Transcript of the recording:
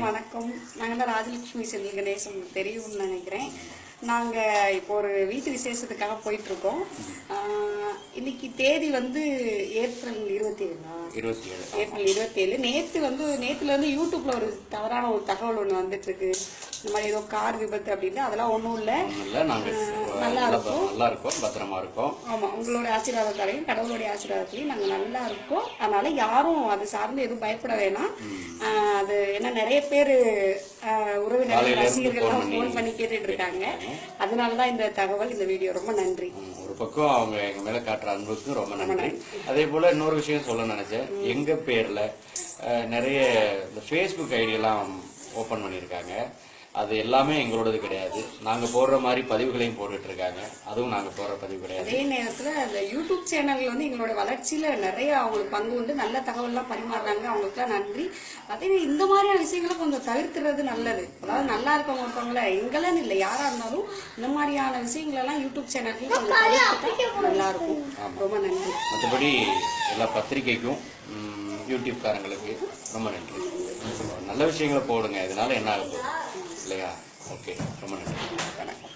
வணக்கம் நாங்கள் தான் ராஜலட்சுமி செந்தில் கணேசன் உங்களுக்கு தெரியும்னு நினைக்கிறேன் நாங்கள் இப்போ ஒரு வீட்டு விசேஷத்துக்காக போயிட்டு இருக்கோம் ஆஹ் இன்னைக்கு தேதி வந்து ஏப்ரல் இருபத்தி ஏழா இருபத்தி ஏழு ஏப்ரல் இருபத்தேழு நேற்று வந்து நேற்றுல வந்து யூடியூப்ல ஒரு தவறான ஒரு தகவல் ஒன்று வந்துட்டு இருக்கு இந்த மாதிரி ஏதோ கார் விபத்து அப்படின்னு அதெல்லாம் ஒன்றும் இல்லை ஒன்றும் இல்லை நாங்கள் நல்லா நல்லா நல்லா இருக்கோம் பத்திரமா இருக்கோம் ஆமாம் உங்களோட ஆசீர்வாதத்தாலையும் கடவுளுடைய ஆசீர்வாதத்தாலையும் நாங்கள் நல்லா இருக்கோம் அதனால யாரும் அது சார்ந்து எதுவும் பயப்பட வேணாம் ஆஹ் அது என்ன நிறைய பேர் உறவினர்கள் காலையில இருந்து ரசிகர்கள்லாம் phone ஃபோன் பண்ணி கேட்டுட்டு இருக்காங்க அதனால தான் இந்த தகவல் இந்த வீடியோ ரொம்ப நன்றி ம், ஒரு பக்கம் அவங்க எங்க மேல காட்டுற அன்புக்கு ரொம்ப நன்றி அதே போல இன்னொரு விஷயம் சொல்ல நினைச்சேன் எங்க பேர்ல அஹ், நிறைய இந்த ஃபேஸ்புக் ஐடியெல்லாம் ஓபன் பண்ணியிருக்காங்க அது எல்லாமே எங்களோடது கிடையாது நாங்க போடுற மாதிரி பதிவுகளையும் போட்டுட்டு இருக்காங்க அதுவும் நாங்க போடுற பதிவு கிடையாது அதே நேரத்துல அந்த யூடியூப் சேனல் வந்து எங்களோட வளர்ச்சியில நிறைய அவங்களுக்கு பங்கு உண்டு நல்ல தகவல்லாம் பரிமாறுறாங்க அவங்களுக்குலாம் நன்றி அதே இந்த மாதிரியான விஷயங்களை கொஞ்சம் தவிர்த்துறது நல்லது அதாவது நல்லா இருக்கவங்க ஒருத்தவங்கள எங்களான்னு இல்லை யாரா இருந்தாலும் இந்த மாதிரியான விஷயங்களெல்லாம் யூடியூப் சேனலுக்கு கொஞ்சம் தவிர்த்துட்டா நல்லா இருக்கும் ரொம்ப நன்றி மற்றபடி எல்லா பத்திரிகைக்கும் ம், யூடியூப்காரங்களுக்கு ரொம்ப நன்றி நல்ல விஷயங்களை போடுங்க இதனால என்ன ஆகும் இல்லையா ஓகே ரொம்ப நன்றி வணக்கம்